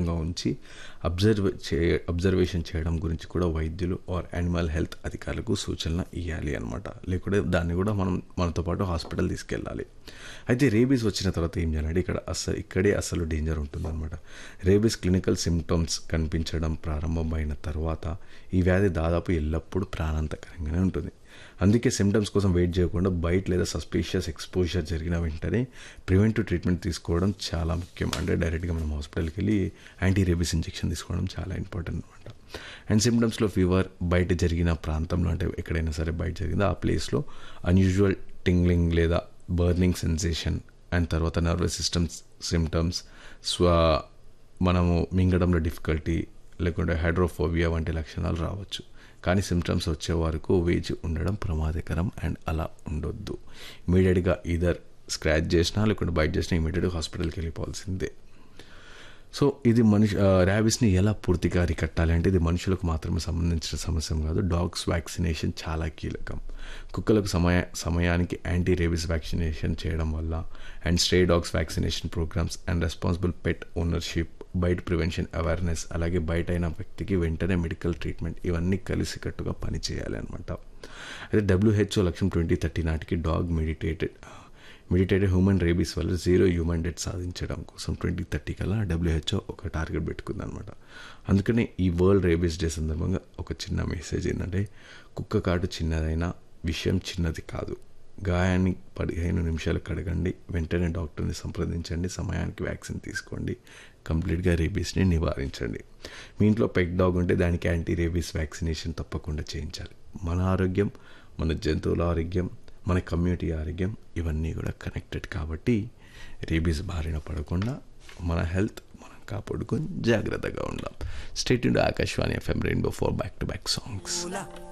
దూరంగా ఉంచి అబ్జర్వ్ చే అబ్జర్వేషన్ చేయడం గురించి కూడా వైద్యులు ఆర్ యానిమల్ హెల్త్ అధికారులకు సూచనలు ఇవ్వాలి అనమాట లేకుంటే దాన్ని కూడా మనం మనతో పాటు హాస్పిటల్ తీసుకెళ్ళాలి అయితే రేబీస్ వచ్చిన తర్వాత ఏం చేయాలంటే ఇక్కడ అసలు ఇక్కడే అసలు డేంజర్ ఉంటుందన్నమాట రేబీస్ క్లినికల్ సిమ్టమ్స్ కనిపించడం ప్రారంభమైన తర్వాత ఈ వ్యాధి దాదాపు ఎల్లప్పుడూ ప్రాణాంతకరంగానే ఉంటుంది అందుకే సిమ్టమ్స్ కోసం వెయిట్ చేయకుండా బయట లేదా సస్పీషియస్ ఎక్స్పోజర్ జరిగిన వెంటనే ప్రివెంటివ్ ట్రీట్మెంట్ తీసుకోవడం చాలా ముఖ్యం అంటే డైరెక్ట్గా మనం హాస్పిటల్కి వెళ్ళి యాంటీ రేబీస్ ఇంజెక్షన్ తీసుకోవడం చాలా ఇంపార్టెంట్ అనమాట అండ్ సిమ్టమ్స్లో ఫీవర్ బయట జరిగిన ప్రాంతంలో అంటే ఎక్కడైనా సరే బయట జరిగిందో ఆ ప్లేస్లో అన్యూజువల్ టింగ్లింగ్ లేదా బర్నింగ్ సెన్సేషన్ అండ్ తర్వాత నర్వస్ సిస్టమ్స్ సిమ్టమ్స్ స్వ మనము మింగడంలో డిఫికల్టీ లేకుంటే హైడ్రోఫోబియా వంటి లక్షణాలు రావచ్చు కానీ సిమ్టమ్స్ వచ్చే వరకు వేచి ఉండడం ప్రమాదకరం అండ్ అలా ఉండొద్దు ఇమీడియట్గా ఈధర్ స్క్రాచ్ చేసినా లేకుంటే బైట్ చేసినా ఇమీడియట్గా హాస్పిటల్కి వెళ్ళిపోవాల్సిందే సో ఇది మనిషి ర్యాబిస్ని ఎలా పూర్తిగా అరికట్టాలి అంటే ఇది మనుషులకు మాత్రమే సంబంధించిన సమస్య కాదు డాగ్స్ వ్యాక్సినేషన్ చాలా కీలకం కుక్కలకు సమయ సమయానికి యాంటీ రేబిస్ వ్యాక్సినేషన్ చేయడం వల్ల and stray dogs vaccination programmes and responsible pet ownership bite prevention awareness అలాగే బయట అయిన వ్యక్తికి వెంటనే మెడికల్ ట్రీట్మెంట్ ఇవన్నీ కలిసికట్టుగా పనిచేయాలి అనమాట అయితే డబ్ల్యూహెచ్ఓ లక్ష్యం ట్వంటీ థర్టీ నాటికి dog mediated mediated human rabies వల్ల జీరో హ్యూమన్ డెత్ సాధించడం కోసం ట్వంటీ థర్టీ కల్లా డబ్ల్యూహెచ్ఓ ఒక టార్గెట్ పెట్టుకుంది అనమాట అందుకనే ఈ వరల్డ్ రేబీస్ డే సందర్భంగా ఒక చిన్న మెసేజ్ ఏంటంటే కుక్క కాటు చిన్నదైనా విషయం చిన్నది కాదు గాయాన్ని పదిహేను నిమిషాలు కడగండి వెంటనే డాక్టర్ని సంప్రదించండి సమయానికి వ్యాక్సిన్ తీసుకోండి కంప్లీట్గా రేబీస్ని నివారించండి మీ ఇంట్లో పెట్ డాగ్ ఉంటే దానికి యాంటీ రేబీస్ వ్యాక్సినేషన్ తప్పకుండా చేయించాలి మన ఆరోగ్యం మన జంతువుల ఆరోగ్యం మన కమ్యూనిటీ ఆరోగ్యం ఇవన్నీ కూడా కనెక్టెడ్ కాబట్టి రేబీస్ బారిన పడకుండా మన హెల్త్ మనం కాపాడుకొని జాగ్రత్తగా ఉందాం state Akashvani FM rainbow four back to back songs